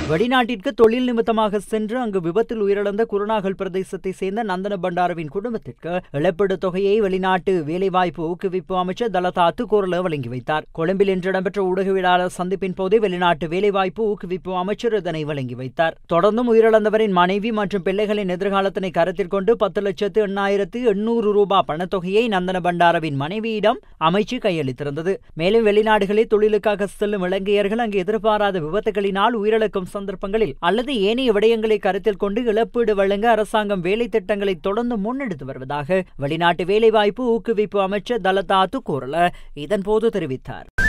வெளிநாட்டிற்கு தொழில் நிமித்தமாக சென்று அங்கு விபத்தில் உயிரிழந்த குருநாகல் பிரதேசத்தை சேர்ந்த நந்தன பண்டாரவின் குடும்பத்திற்கு இழப்பீடு தொகையை வெளிநாட்டு வேலைவாய்ப்பு ஊக்குவிப்பு அமைச்சர் தலதா துக்கோரல வழங்கி வைத்தார் கொழும்பில் இன்று இடம்பெற்ற ஊடகவியலாளர் சந்திப்பின் போதே வெளிநாட்டு வேலைவாய்ப்பு ஊக்குவிப்பு அமைச்சர் இதனை வழங்கி வைத்தார் தொடர்ந்தும் உயிரிழந்தவரின் மனைவி மற்றும் பிள்ளைகளின் எதிர்காலத்தினை கருத்தில் கொண்டு பத்து லட்சத்து எண்ணாயிரத்து எண்ணூறு ரூபாய் பணத்தொகையை நந்தன பண்டாரவின் மனைவியிடம் அமைச்சு கையளித்திருந்தது மேலும் வெளிநாடுகளில் தொழிலுக்காக செல்லும் இலங்கையர்கள் அங்கு எதிர்பாராத விபத்துகளினால் உயிரிழக்கும் சந்தர்ப்பங்களில் அல்லது ஏனைய விடயங்களை கருத்தில் கொண்டு இழப்பீடு வழங்க அரசாங்கம் வேலை திட்டங்களை தொடர்ந்து முன்னெடுத்து வருவதாக வெளிநாட்டு வேலைவாய்ப்பு ஊக்குவிப்பு அமைச்சர் தலதா துக்கோரல இதன்போது தெரிவித்தார்